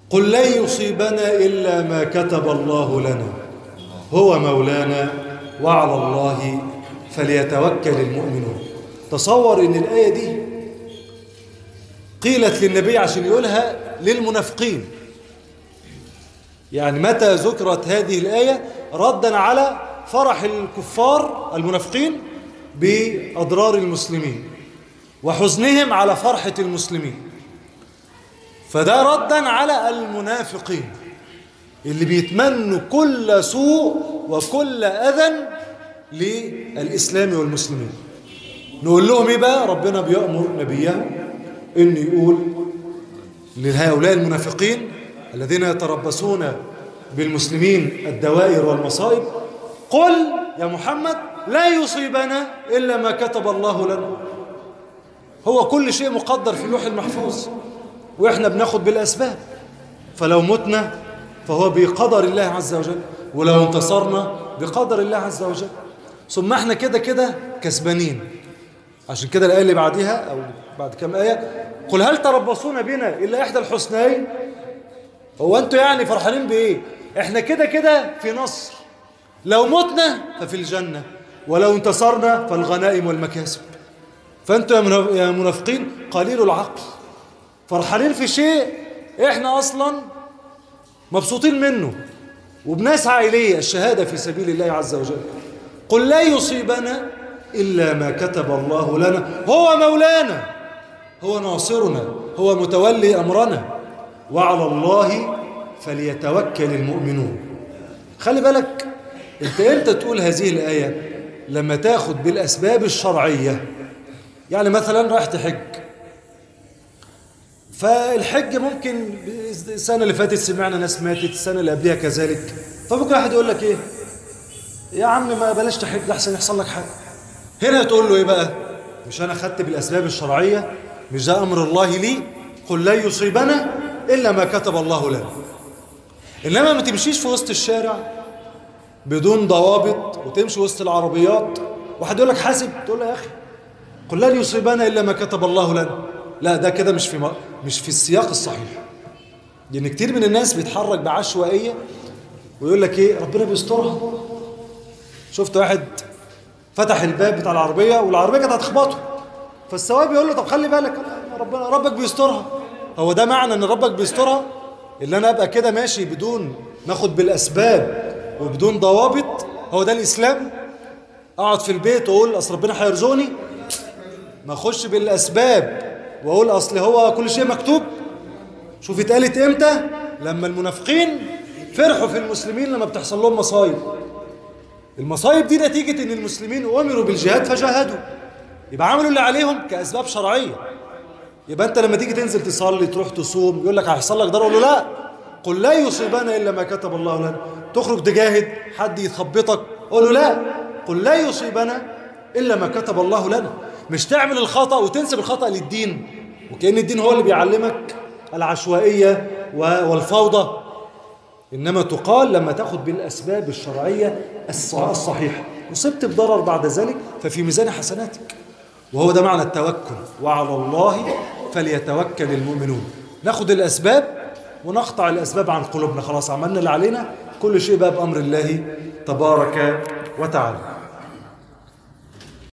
قل لن يصيبنا إلا ما كتب الله لنا هو مولانا وعلى الله فليتوكل المؤمنون تصور ان الآية دي قيلت للنبي عشان يقولها للمنافقين يعني متى ذكرت هذه الآية ردا على فرح الكفار المنافقين بأضرار المسلمين وحزنهم على فرحة المسلمين فده ردا على المنافقين اللي بيتمنوا كل سوء وكل أذى للإسلام والمسلمين نقول لهم ايه بقى ربنا بيأمر نبيه ان يقول لهؤلاء المنافقين الذين يتربصون بالمسلمين الدوائر والمصائب قل يا محمد لا يصيبنا إلا ما كتب الله لنا هو كل شيء مقدر في اللوح المحفوظ وإحنا بناخد بالأسباب فلو متنا فهو بقدر الله عز وجل ولو انتصرنا بقدر الله عز وجل ثم احنا كده كده كسبانين عشان كده الآية اللي بعدها أو بعد كم آية قل هل تربصون بنا إلا إحدى الحسنين هو أنتوا يعني فرحانين بإيه إحنا كده كده في نصر لو متنا ففي الجنة ولو انتصرنا فالغنائم والمكاسب فأنتوا يا منافقين قليل العقل فرحانين في شيء إحنا أصلا مبسوطين منه وبنسعى إليه الشهادة في سبيل الله عز وجل قل لا يصيبنا إلا ما كتب الله لنا هو مولانا هو ناصرنا هو متولي أمرنا وعلى الله فليتوكل المؤمنون خلي بالك انت امتى تقول هذه الآية لما تاخد بالأسباب الشرعية يعني مثلا رايح تحج فالحج ممكن السنة اللي فاتت سمعنا ناس ماتت السنة اللي قبلها كذلك فممكن واحد يقول لك ايه يا عم ما بلاش تحج احسن يحصل لك حاجة هنا تقول له ايه بقى مش انا خدت بالاسباب الشرعيه مش ده امر الله لي قل لا يصيبنا الا ما كتب الله لنا انما ما تمشيش في وسط الشارع بدون ضوابط وتمشي وسط العربيات واحد يقول لك حاسب تقول له يا اخي قل لا يصيبنا الا ما كتب الله لنا لا ده كده مش في مش في السياق الصحيح لان كتير من الناس بيتحرك بعشوائيه ويقول لك ايه ربنا بيسترها شفت واحد فتح الباب بتاع العربية والعربية كانت هتخبطه فالسواق بيقول له طب خلي بالك ربنا ربك بيسترها هو ده معنى ان ربك بيسترها اللي انا ابقى كده ماشي بدون ناخد بالاسباب وبدون ضوابط هو ده الاسلام اقعد في البيت واقول اصل ربنا هيرزقني ما اخش بالاسباب واقول اصل هو كل شيء مكتوب شوف اتقالت امتى لما المنافقين فرحوا في المسلمين لما بتحصل لهم مصايب المصايب دي نتيجة ان المسلمين امروا بالجهاد فجاهدوا يبقى عملوا اللي عليهم كاسباب شرعية يبقى انت لما تيجي تنزل تصلي تروح تصوم يقول لك هيحصل لك ضرر اقول له لا قل لا يصيبنا الا ما كتب الله لنا تخرج تجاهد حد يثبطك قول له لا قل لا يصيبنا الا ما كتب الله لنا مش تعمل الخطأ وتنسب الخطأ للدين وكأن الدين هو اللي بيعلمك العشوائية والفوضى إنما تقال لما تأخذ بالأسباب الشرعية الصحيحة وصبت بضرر بعد ذلك ففي ميزان حسناتك وهو ده معنى التوكل وعلى الله فليتوكل المؤمنون ناخد الأسباب ونقطع الأسباب عن قلوبنا خلاص عملنا اللي علينا كل شيء بقى بأمر الله تبارك وتعالى